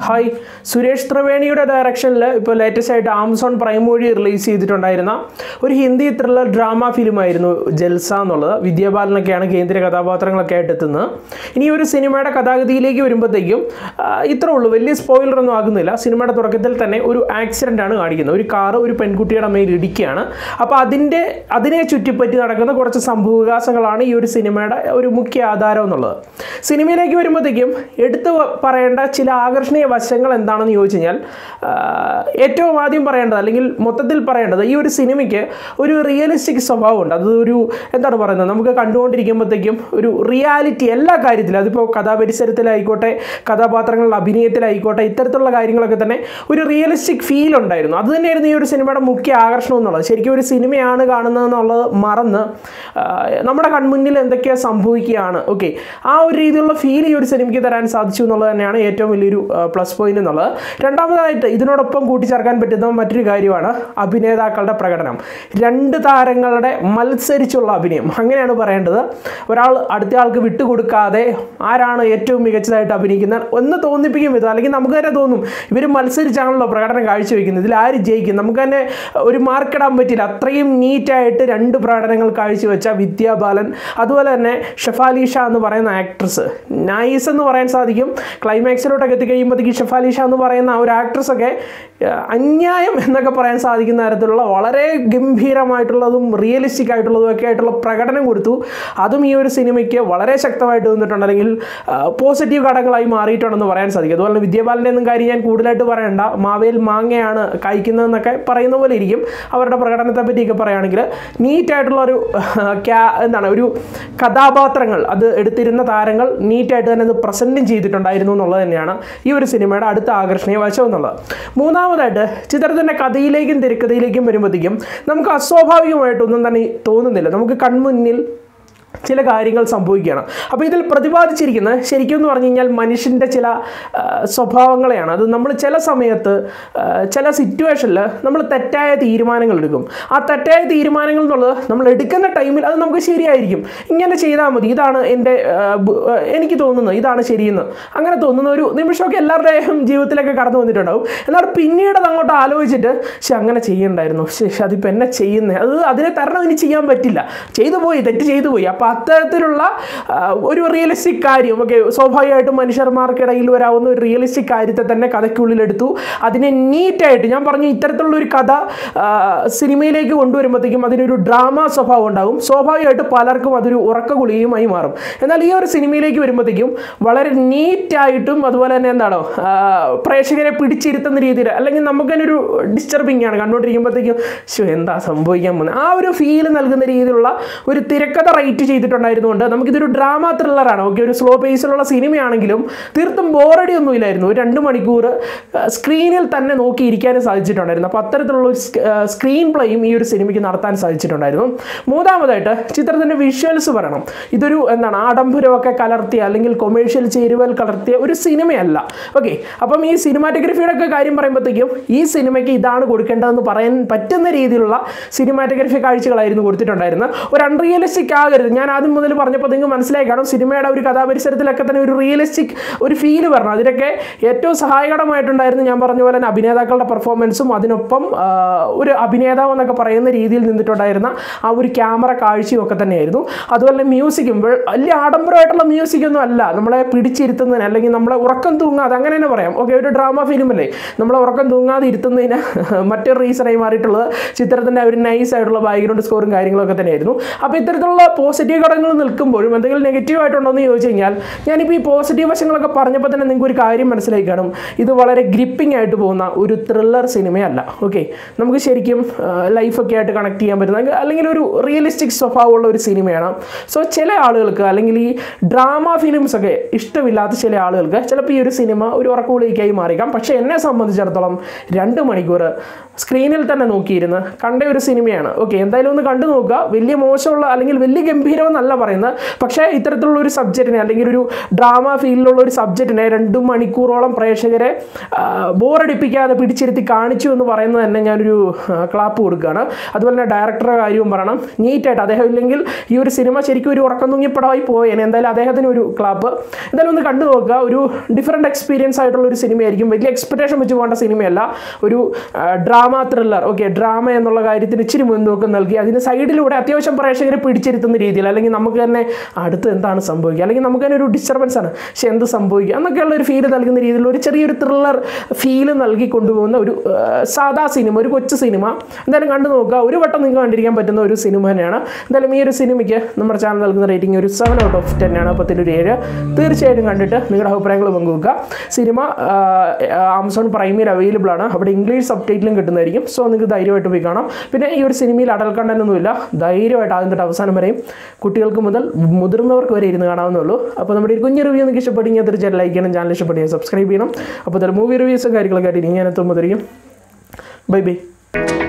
hi Suresh ത്രിവേണിയുടെ ഡയറക്ഷനിൽ ഇപ്പോൾ latest ആയിട്ട് ആമസോൺ പ്രൈം വഴി റിലീസ് ചെയ്തിട്ടുണ്ടായിരുന്ന ഒരു ഹിന്ദി ത്രില്ലർ ഡ്രാമ ഫിലിമായിരുന്നു ജൽസ എന്നുള്ളത് വിദ്യാബാലനൊക്കെയാണ് കേന്ദ്ര കഥാപാത്രങ്ങളൊക്കെ ആയിട്ട് എത്തുന്നത് ഇനി ഈ ഒരു സിനിമയുടെ കഥാഗതിയിലേക്ക് വരുമ്പോഴത്തേക്കും ആ, ഇത്രേ ഉള്ളൂ വലിയ സ്പോയിലർ ഒന്നും ആകുന്നില്ല സിനിമയുടെ തുടക്കത്തിൽ തന്നെ ഒരു ആക്സിഡൻ്റ് ആണ് കാണിക്കുന്നത് ഒരു കാറ് ഒരു പെൺകുട്ടിയുടെ മേൽ ഇടിക്കുകയാണ് അപ്പോൾ അതിൻ്റെ അതിനെ ചുറ്റിപ്പറ്റി നടക്കുന്ന കുറച്ച് സംഭവവികാസങ്ങളാണ് ഈ ഒരു സിനിമയുടെ ഒരു മുഖ്യ ആധാരം എന്നുള്ളത് സിനിമയിലേക്ക് വരുമ്പോഴത്തേക്കും എടുത്തു പറയേണ്ട ചില ആകർഷണീയ വശങ്ങൾ എന്താണെന്ന് ചോദിച്ചു കഴിഞ്ഞാൽ ആ, ഏറ്റവും ആദ്യം പറയേണ്ടത് അല്ലെങ്കിൽ മൊത്തത്തിൽ പറയേണ്ടത് ഈ ഒരു സിനിമയ്ക്ക് ഒരു റിയലിസ്റ്റിക് സ്വഭാവമുണ്ട് അത് ഒരു എന്താണ് പറയുന്നത് നമുക്ക് കണ്ടുകൊണ്ടിരിക്കുമ്പോഴത്തേക്കും ഒരു റിയാലിറ്റി എല്ലാ കാര്യത്തിലും അതിപ്പോൾ കഥാപരിസരത്തിലായിക്കോട്ടെ കഥാപാത്രങ്ങളുടെ അഭിനയത്തിലായിക്കോട്ടെ ഇത്തരത്തിലുള്ള കാര്യങ്ങളൊക്കെ തന്നെ ഒരു റിയലിസ്റ്റിക് ഫീൽ ഉണ്ടായിരുന്നു അത് തന്നെയായിരുന്നു ഈ ഒരു സിനിമയുടെ മുഖ്യ ആകർഷണം എന്നുള്ളത് ശരിക്കും ഒരു സിനിമയാണ് കാണുന്നതെന്നുള്ളത് മറന്ന് ആ, നമ്മുടെ കൺമുന്നിൽ എന്തൊക്കെയാണ് സംഭവിക്കുകയാണ് ഓക്കെ ആ ഒരു രീതിയിലുള്ള ഫീൽ ഈ ഒരു സിനിമയ്ക്ക് തരാൻ സാധിച്ചു എന്നുള്ളത് തന്നെയാണ് ഏറ്റവും വലിയൊരു പ്ലസ് പോയിന്റ് എന്നുള്ളത് രണ്ടാമതായിട്ട് ഇതിനോടൊപ്പം കൂട്ടിച്ചേർക്കാൻ പറ്റുന്ന മറ്റൊരു കാര്യമാണ് അഭിനേതാക്കളുടെ പ്രകടനം രണ്ട് താരങ്ങളുടെ മത്സരിച്ചുള്ള അഭിനയം അങ്ങനെയാണ് പറയേണ്ടത് ഒരാൾ അടുത്ത ആൾക്ക് വിട്ടുകൊടുക്കാതെ ആരാണ് ഏറ്റവും മികച്ചതായിട്ട് അഭിനയിക്കുന്നത് ഒന്ന് തോന്നിപ്പിക്കും ഇത് അല്ലെങ്കിൽ നമുക്ക് തന്നെ തോന്നും ഇവർ മത്സരിച്ചാണല്ലോ പ്രകടനം കാഴ്ചവെക്കുന്നത് ഇതിൽ ആര് ജയിക്കും നമുക്ക് തന്നെ ഒരു മാർക്ക് ഇടാൻ പറ്റില്ല അത്രയും നീറ്റായിട്ട് രണ്ട് പ്രകടനങ്ങൾ കാഴ്ചവെച്ച വിദ്യാ ബാലൻ അതുപോലെ തന്നെ ഷെഫാലി ഷാ എന്ന് പറയുന്ന ആക്ട്രസ് നൈസ് എന്ന് പറയാൻ സാധിക്കും ക്ലൈമാക്സിലോട്ടൊക്കെ എത്തിക്കഴിയുമ്പോഴത്തേക്ക് ഷെഫാലി ഷാ എന്ന് പറയുന്ന ആ ഒരു ആക്ട്രസ് ഒക്കെ ഏഹ്, അന്യായം എന്നൊക്കെ പറയാൻ സാധിക്കുന്ന തരത്തിലുള്ള വളരെ ഗംഭീരമായിട്ടുള്ളതും റിയലിസ്റ്റിക് ആയിട്ടുള്ളതും ഒക്കെ ആയിട്ടുള്ള പ്രകടനം കൊടുത്തു അതും ഈ ഒരു സിനിമയ്ക്ക് വളരെ ശക്തമായിട്ട് നിന്നിട്ടുണ്ട് അല്ലെങ്കിൽ പോസിറ്റീവ് ഘടകങ്ങളായി മാറിയിട്ടുണ്ടെന്ന് പറയാൻ സാധിക്കും അതുപോലെ തന്നെ വിദ്യാബാലൻ്റെ ഒന്നും കാര്യം ഞാൻ കൂടുതലായിട്ട് പറയണ്ട മാവേൽ മാങ്ങയാണ് കായ്ക്കുന്നതെന്നൊക്കെ പറയുന്ന പോലെ ഇരിക്കും അവരുടെ പ്രകടനത്തെ പറ്റിയൊക്കെ പറയുകയാണെങ്കിൽ നീറ്റായിട്ടുള്ള ഒരു ക്യാ എന്താണ് ഒരു കഥാപാത്രങ്ങൾ അത് എടുത്തിരുന്ന താരങ്ങൾ നീറ്റായിട്ട് തന്നെ അത് പ്രസൻറ്റും ചെയ്തിട്ടുണ്ടായിരുന്നു എന്നുള്ളത് തന്നെയാണ് ഈ ഒരു സിനിമയുടെ അടുത്ത ആകർഷണീയ വശം എന്നുള്ളത് മൂന്നാമതായിട്ട് ചിത്രത്തിൻ്റെ കഥയിലേക്കും തിരക്കഥയിലേക്കും വരുമ്പോഴത്തേക്കും നമുക്ക് അസ്വാഭാവികമായിട്ടൊന്നും തന്നെ തോന്നുന്നില്ല നമുക്ക് കൺമുന്നിൽ ചില കാര്യങ്ങൾ സംഭവിക്കുകയാണ് അപ്പോൾ ഇതിൽ പ്രതിപാദിച്ചിരിക്കുന്നത് ശരിക്കും എന്ന് പറഞ്ഞു കഴിഞ്ഞാൽ മനുഷ്യൻ്റെ ചില ആ, സ്വഭാവങ്ങളെയാണ് അത് നമ്മൾ ചില സമയത്ത് ആ, ചില സിറ്റുവേഷനിൽ നമ്മൾ തെറ്റായ തീരുമാനങ്ങൾ എടുക്കും ആ തെറ്റായ തീരുമാനങ്ങൾ എന്നുള്ളത് നമ്മൾ എടുക്കുന്ന ടൈമിൽ അത് നമുക്ക് ശരിയായിരിക്കും ഇങ്ങനെ ചെയ്താൽ മതി ഇതാണ് എൻ്റെ ആ, ബു- ആ, എനിക്ക് തോന്നുന്നത് ഇതാണ് ശരിയെന്ന് അങ്ങനെ തോന്നുന്ന ഒരു നിമിഷമൊക്കെ എല്ലാവരുടെയും ജീവിതത്തിലൊക്കെ കടന്നു വന്നിട്ടുണ്ടാവും എന്നാൽ പിന്നീട് അത് അങ്ങോട്ട് ആലോചിച്ചിട്ട് പക്ഷെ അങ്ങനെ ചെയ്യണ്ടായിരുന്നു പക്ഷേ അതിപ്പോൾ എന്നെ ചെയ്യുന്നത് അത് അതിനെ തരണം ഇനി ചെയ്യാൻ പറ്റില്ല ചെയ്തു പോയി തെറ്റ് ചെയ്തു പോയി അപ്പോൾ അത്തരത്തിലുള്ള ആ, ഒരു റിയലിസ്റ്റിക് കാര്യം ഓക്കെ സ്വാഭാവികമായിട്ടും മനുഷ്യന്മാർക്കിടയിൽ വരാവുന്ന ഒരു റിയലിസ്റ്റിക് കാര്യത്തെ തന്നെ കഥയ്ക്കുള്ളിലെടുത്തു അതിനെ നീറ്റായിട്ട് ഞാൻ പറഞ്ഞു ഇത്തരത്തിലുള്ള ഒരു കഥ ആ, സിനിമയിലേക്ക് കൊണ്ടുവരുമ്പോഴത്തേക്കും അതിനൊരു ഡ്രാമ സ്വഭാവം ഉണ്ടാകും സ്വാഭാവികമായിട്ട് പലർക്കും അതൊരു ഉറക്ക ഗുളികയുമായി മാറും എന്നാൽ ഈ ഒരു സിനിമയിലേക്ക് വരുമ്പോഴത്തേക്കും വളരെ നീറ്റായിട്ടും അതുപോലെ തന്നെ എന്താണോ ആ, പ്രേക്ഷകരെ പിടിച്ചിരുത്തുന്ന രീതിയിൽ അല്ലെങ്കിൽ നമുക്ക് തന്നെ ഒരു ഡിസ്റ്റർബിംഗ് ആണ് കണ്ടുകൊണ്ടിരിക്കുമ്പോഴത്തേക്കും ശോ എന്താ സംഭവിക്കാൻ പോകുന്നത് ആ ഒരു ഫീൽ നൽകുന്ന രീതിയിലുള്ള ഒരു തിരക്കഥ റൈറ്റ് ചെയ്തിട്ടുണ്ടായിരുന്നുകൊണ്ട് നമുക്കിതൊരു ഡ്രാമ ത്രില്ലറാണ് ഓക്കെ ഒരു സ്ലോ പേസിലുള്ള സിനിമയാണെങ്കിലും തീർത്തും ബോറടി ഒന്നും ഇല്ലായിരുന്നു ഒരു രണ്ട് മണിക്കൂർ സ്ക്രീനിൽ തന്നെ നോക്കിയിരിക്കാനും സാധിച്ചിട്ടുണ്ടായിരുന്നു അപ്പോൾ അത്തരത്തിലുള്ള ഒരു സ്ക്രീൻ പ്ലേയും ഈ ഒരു സിനിമയ്ക്ക് നടത്താൻ സാധിച്ചിട്ടുണ്ടായിരുന്നു മൂന്നാമതായിട്ട് ചിത്രത്തിൻ്റെ വിഷ്വൽസ് പറയണം ഇതൊരു എന്താണ് ആഡംബരമൊക്കെ കലർത്തിയ അല്ലെങ്കിൽ കൊമേഴ്ഷ്യൽ ചേരുവൽ കലർത്തിയ ഒരു സിനിമയല്ല ഓക്കെ അപ്പം ഈ സിനിമാറ്റോഗ്രഫിയുടെ ഒക്കെ കാര്യം പറയുമ്പോഴത്തേക്കും ഈ സിനിമയ്ക്ക് ഇതാണ് കൊടുക്കേണ്ടതെന്ന് പറയാൻ പറ്റുന്ന രീതിയിലുള്ള സിനിമാറ്റോഗ്രഫി കാഴ്ചകളായിരുന്നു കൊടുത്തിട്ടുണ്ടായിരുന്നത് ഒരു അൺറിയലിസ്റ്റിക് ആകരുത് ഞാൻ ആദ്യം മുതൽ പറഞ്ഞപ്പോൾ നിങ്ങൾക്ക് മനസ്സിലായി കാണും സിനിമയുടെ ഒരു കഥാപരിസരത്തിലൊക്കെ തന്നെ ഒരു റിയലിസ്റ്റിക് ഒരു ഫീല് വരണം അതിനൊക്കെ ഏറ്റവും സഹായകരമായിട്ടുണ്ടായിരുന്നു ഞാൻ പറഞ്ഞ പോലെ തന്നെ അഭിനേതാക്കളുടെ പെർഫോമൻസും അതിനൊപ്പം ആ, ഒരു അഭിനേതാവ് എന്നൊക്കെ പറയുന്ന രീതിയിൽ നിന്നിട്ടുണ്ടായിരുന്ന ആ ഒരു ക്യാമറ കാഴ്ചയും ഒക്കെ തന്നെയായിരുന്നു അതുപോലെ തന്നെ മ്യൂസിക്കും വെ- വലിയ ആഡംബരമായിട്ടുള്ള മ്യൂസിക് ഒന്നും അല്ല നമ്മളെ പിടിച്ചിരുത്തുന്നതിന് അല്ലെങ്കിൽ നമ്മളെ ഉറക്കം തൂങ്ങാതെ അങ്ങനെ തന്നെ പറയാം ഓക്കെ ഒരു ഡ്രാമ ഫിലിമല്ലേ നമ്മളെ ഉറക്കം തൂങ്ങാതെ ഇരുത്തുന്നതിന് മറ്റൊരു റീസണായി മാറിയിട്ടുള്ളത് ചിത്രത്തിൻ്റെ ഒരു നൈസ് ആയിട്ടുള്ള ബാക്ക്ഗ്രൗണ്ട് സ്കോറും കാര്യങ്ങളൊക്കെ തന്നെയായിരുന്നു അപ്പോൾ ഇത്തരത്തിലുള്ള പോസിറ്റീവ് ഘടകങ്ങൾ നിൽക്കുമ്പോഴും എന്തെങ്കിലും നെഗറ്റീവ് ആയിട്ടുണ്ടോ എന്ന് ചോദിച്ചു കഴിഞ്ഞാൽ ഞാനിപ്പോൾ ഈ പോസിറ്റീവ് വശങ്ങളൊക്കെ പറഞ്ഞപ്പോൾ തന്നെ നിങ്ങൾക്ക് ഒരു കാര്യം മനസ്സിലായി കാണും ഇത് വളരെ ഗ്രിപ്പിംഗ് ആയിട്ട് പോകുന്ന ഒരു ത്രില്ലർ സിനിമയല്ല ഓക്കെ നമുക്ക് ശരിക്കും ലൈഫൊക്കെ ആയിട്ട് കണക്ട് ചെയ്യാൻ പറ്റുന്ന അല്ലെങ്കിൽ ഒരു റിയലിസ്റ്റിക് സ്വഭാവമുള്ള ഒരു സിനിമയാണ് സോ ചില ആളുകൾക്ക് അല്ലെങ്കിൽ ഈ ഡ്രാമ ഫിലിംസ് ഒക്കെ ഇഷ്ടമില്ലാത്ത ചില ആളുകൾക്ക് ചിലപ്പോൾ ഈ ഒരു സിനിമ ഒരു ഉറക്കുവിളിക്കായി മാറിയേക്കാം പക്ഷേ എന്നെ സംബന്ധിച്ചിടത്തോളം രണ്ട് മണിക്കൂർ സ്ക്രീനിൽ തന്നെ നോക്കിയിരുന്ന് കണ്ട ഒരു സിനിമയാണ് ഓക്കെ എന്തായാലും ഒന്ന് കണ്ടു നോക്കുക വലിയ മോശമുള്ള അല്ലെങ്കിൽ വലിയ ഗംഭീര ഹീറോ എന്നല്ല പറയുന്നത് പക്ഷേ ഇത്തരത്തിലുള്ള ഒരു സബ്ജക്റ്റിനെ അല്ലെങ്കിൽ ഒരു ഡ്രാമ ഫീൽഡിലുള്ള ഒരു സബ്ജക്റ്റിനെ രണ്ട് മണിക്കൂറോളം പ്രേക്ഷകരെ ബോറടിപ്പിക്കാതെ പിടിച്ചിരുത്തി കാണിച്ചു എന്ന് പറയുന്നത് തന്നെ ഞാനൊരു ക്ലാപ്പ് കൊടുക്കുകയാണ് അതുപോലെ തന്നെ ഡയറക്ടറുടെ കാര്യവും പറയണം നീറ്റായിട്ട് അദ്ദേഹം ഇല്ലെങ്കിൽ ഈ ഒരു സിനിമ ശരിക്കും ഒരു ഉറക്കം തൂങ്ങിപ്പടമായി പോയേനെ എന്തായാലും അദ്ദേഹത്തിന് ഒരു ക്ലാപ്പ് എന്തായാലും ഒന്ന് കണ്ടു നോക്കുക ഒരു ഡിഫറെൻറ്റ് എക്സ്പീരിയൻസ് ആയിട്ടുള്ള ഒരു സിനിമയായിരിക്കും വലിയ എക്സ്പെക്ടേഷൻ വെച്ച് പോകേണ്ട സിനിമയല്ല ഒരു ഡ്രാമ ത്രില്ലർ ഓക്കെ ഡ്രാമ എന്നുള്ള കാര്യത്തിന് ഇച്ചിരി മുൻതൂക്കം നൽകി അതിന് സൈഡിലൂടെ അത്യാവശ്യം പ്രേക്ഷകരെ പിടിച്ചിരുത്തുന്ന രീതിയിൽ അല്ലെങ്കിൽ നമുക്ക് തന്നെ അടുത്ത് എന്താണ് സംഭവിക്കുക അല്ലെങ്കിൽ നമുക്ക് തന്നെ ഒരു ഡിസ്റ്റർബൻസ് ആണ് പക്ഷെ എന്ത് സംഭവിക്കുക എന്നൊക്കെയുള്ള ഒരു ഫീൽ നൽകുന്ന രീതിയിൽ ഒരു ചെറിയൊരു ത്രില്ലർ ഫീൽ നൽകി കൊണ്ടുപോകുന്ന ഒരു ആ, സാധാ സിനിമ ഒരു കൊച്ചു സിനിമ എന്തായാലും കണ്ടു നോക്കുക ഒരു വട്ടം നിങ്ങൾക്ക് കണ്ടിരിക്കാൻ പറ്റുന്ന ഒരു സിനിമ തന്നെയാണ് എന്തായാലും ഈ ഒരു സിനിമയ്ക്ക് നമ്മുടെ ചാനൽ നൽകുന്ന റേറ്റിംഗ് ഒരു സെവൻ ഔട്ട് ഓഫ് ടെൻ ആണ് പത്തിലൊരു ഏഴ് തീർച്ചയായിട്ടും കണ്ടിട്ട് നിങ്ങളുടെ അഭിപ്രായങ്ങൾ പങ്കുവെക്കുക സിനിമ ആമസോൺ പ്രൈമിൽ അവൈലബിൾ ആണ് അവിടെ ഇംഗ്ലീഷ് സബ് ടൈറ്റിലും കിട്ടുന്നതായിരിക്കും സോ നിങ്ങൾക്ക് ധൈര്യമായിട്ട് പോയി കാണാം പിന്നെ ഈ ഒരു സിനിമയിൽ അടൽ കണ്ടന്റ് ഒന്നുമില്ല ധൈര്യമായിട്ട് ആദ്യം തൊട്ട് അവസാനം വരെയും കുട്ടികൾക്ക് മുതൽ മുതിർന്നവർക്ക് വരെ ഇരുന്ന് കാണാവുന്നുള്ളൂ അപ്പോൾ നമ്മുടെ ഈ കുഞ്ഞു റിവ്യൂ നിങ്ങൾക്ക് ഇഷ്ടപ്പെടുമെങ്കിൽ തീർച്ചയായിട്ടും ലൈക്ക് ചെയ്യണം ചാനൽ ഇഷ്ടപ്പെടുക സബ്സ്ക്രൈബ് ചെയ്യണം അപ്പോൾ അതിൽ മൂവി റിവ്യൂസും കാര്യങ്ങളൊക്കെ ആയിട്ട് ഇനി ഞാൻ എത്തുമ്പോഴത്തേക്കും ബൈ ബൈ